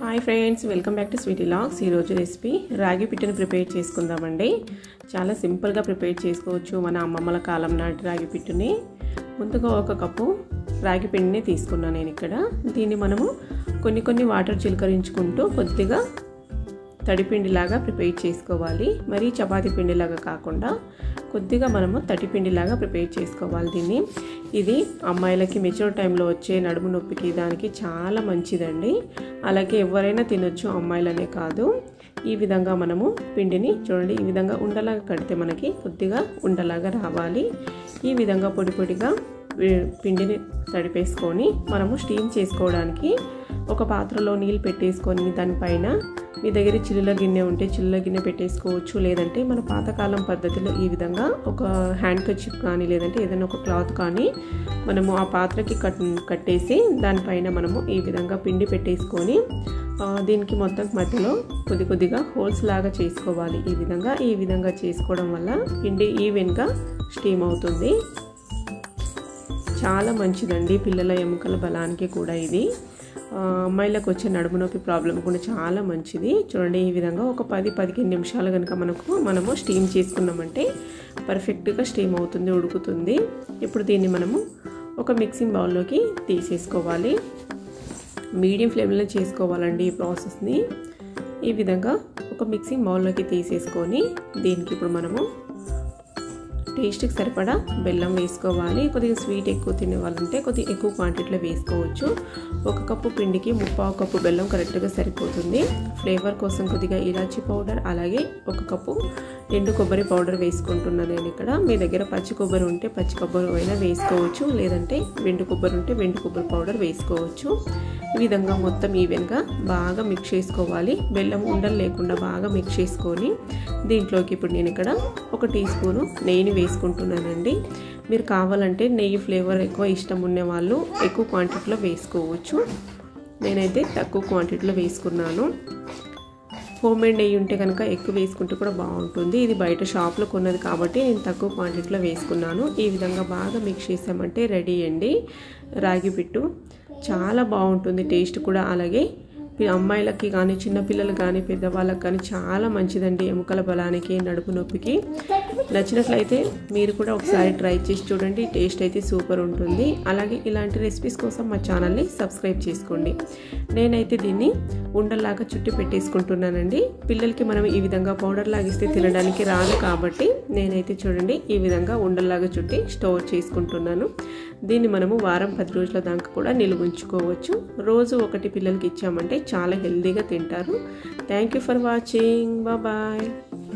hi friends welcome back to Sweety Vlogs ఈరోజు recipe ragi పిట్టుని prepare చేసుకుందామండి చాలా సింపుల్గా ప్రిపేర్ చేసుకోవచ్చు మన అమ్మమ్మల కాలం నాటి రాగి పిట్టుని ముందుగా ఒక కప్పు రాగి పిండిని తీసుకున్నాను నేను ఇక్కడ దీన్ని మనము కొన్ని కొన్ని వాటర్ చిలకరించుకుంటూ కొద్దిగా తడిపిండిలాగా ప్రిపేర్ చేసుకోవాలి మరి చపాతీ పిండిలాగా కాకుండా కొద్దిగా మనము తడి పిండిలాగా ప్రిపేర్ చేసుకోవాలి దీన్ని ఇది అమ్మాయిలకి మెచ్యూర్ టైంలో వచ్చే నడుము నొప్పికి దానికి చాలా మంచిదండి అలాగే ఎవరైనా తినొచ్చు అమ్మాయిలనే కాదు ఈ విధంగా మనము పిండిని చూడండి ఈ విధంగా ఉండలాగా కడితే మనకి కొద్దిగా ఉండలాగా రావాలి ఈ విధంగా పొడి పొడిగా పిండిని తడిపేసుకొని మనము స్టీమ్ చేసుకోవడానికి ఒక పాత్రలో నీళ్ళు పెట్టేసుకొని దానిపైన మీ దగ్గర చిల్లుల గిన్నె ఉంటే చిల్లుల గిన్నె పెట్టేసుకోవచ్చు లేదంటే మన పాతకాలం పద్ధతిలో ఈ విధంగా ఒక హ్యాండ్ కచిప్ కానీ లేదంటే ఏదైనా ఒక క్లాత్ కానీ మనము ఆ పాత్రకి కట్ కట్టేసి దానిపైన మనము ఈ విధంగా పిండి పెట్టేసుకొని దీనికి మొత్తం మధ్యలో కొద్ది కొద్దిగా హోల్స్ లాగా చేసుకోవాలి ఈ విధంగా ఈ విధంగా చేసుకోవడం వల్ల పిండి ఈవెన్గా స్టీమ్ అవుతుంది చాలా మంచిదండి పిల్లల ఎముకల బలానికి కూడా ఇది అమ్మాయిలకు వచ్చే నడుము నొప్పి ప్రాబ్లం కూడా చాలా మంచిది చూడండి ఈ విధంగా ఒక పది పదిహేను నిమిషాలు కనుక మనకు మనము స్టీమ్ చేసుకున్నామంటే పర్ఫెక్ట్గా స్టీమ్ అవుతుంది ఉడుకుతుంది ఇప్పుడు దీన్ని మనము ఒక మిక్సింగ్ బౌల్లోకి తీసేసుకోవాలి మీడియం ఫ్లేమ్లో చేసుకోవాలండి ఈ ప్రాసెస్ని ఈ విధంగా ఒక మిక్సింగ్ బౌల్లోకి తీసేసుకొని దీనికి ఇప్పుడు మనము టేస్ట్కి సరిపడా బెల్లం వేసుకోవాలి కొద్దిగా స్వీట్ ఎక్కువ తినే వాళ్ళంటే కొద్దిగా ఎక్కువ క్వాంటిటీలో వేసుకోవచ్చు ఒక కప్పు పిండికి ముప్పావు కప్పు బెల్లం కరెక్ట్గా సరిపోతుంది ఫ్లేవర్ కోసం కొద్దిగా ఇలాచి పౌడర్ అలాగే ఒక కప్పు ఎండు కొబ్బరి పౌడర్ వేసుకుంటున్నాను నేను ఇక్కడ మీ దగ్గర పచ్చి కొబ్బరి ఉంటే పచ్చి కొబ్బరి అయినా వేసుకోవచ్చు లేదంటే వెండు కొబ్బరి ఉంటే వెండు కొబ్బరి పౌడర్ వేసుకోవచ్చు ఈ విధంగా మొత్తం ఈవెన్గా బాగా మిక్స్ చేసుకోవాలి బెల్లం ఉండలు లేకుండా బాగా మిక్స్ చేసుకొని దీంట్లోకి ఇప్పుడు నేను ఇక్కడ ఒక టీ స్పూను నెయ్యిని వేసుకుంటున్నానండి మీరు కావాలంటే నెయ్యి ఫ్లేవర్ ఎక్కువ ఇష్టం ఉండే వాళ్ళు ఎక్కువ క్వాంటిటీలో వేసుకోవచ్చు నేనైతే తక్కువ క్వాంటిటీలో వేసుకున్నాను హోమ్ మేడ్ నెయ్యి ఉంటే కనుక ఎక్కువ వేసుకుంటే కూడా బాగుంటుంది ఇది బయట షాప్లో కొన్నది కాబట్టి నేను తక్కువ క్వాంటిటీలో వేసుకున్నాను ఈ విధంగా బాగా మిక్స్ చేసామంటే రెడీ అండి రాగి పిట్టు చాలా బాగుంటుంది టేస్ట్ కూడా అలాగే అమ్మాయిలకి కానీ చిన్నపిల్లలు కానీ పెద్దవాళ్ళకి కానీ చాలా మంచిదండి ఎముకల బలానికి నడుపు నొప్పికి నచ్చినట్లయితే మీరు కూడా ఒకసారి ట్రై చేసి చూడండి టేస్ట్ అయితే సూపర్ ఉంటుంది అలాగే ఇలాంటి రెసిపీస్ కోసం మా ఛానల్ని సబ్స్క్రైబ్ చేసుకోండి నేనైతే దీన్ని ఉండల్లాగా చుట్టి పెట్టేసుకుంటున్నానండి పిల్లలకి మనం ఈ విధంగా పౌడర్ లాగిస్తే తినడానికి రాదు కాబట్టి నేనైతే చూడండి ఈ విధంగా ఉండల్లాగా చుట్టి స్టోర్ చేసుకుంటున్నాను దీన్ని మనము వారం పది రోజుల దాకా కూడా నిలువ ఉంచుకోవచ్చు రోజు ఒకటి పిల్లలకి ఇచ్చామంటే చాలా హెల్తీగా తింటారు thank you for watching bye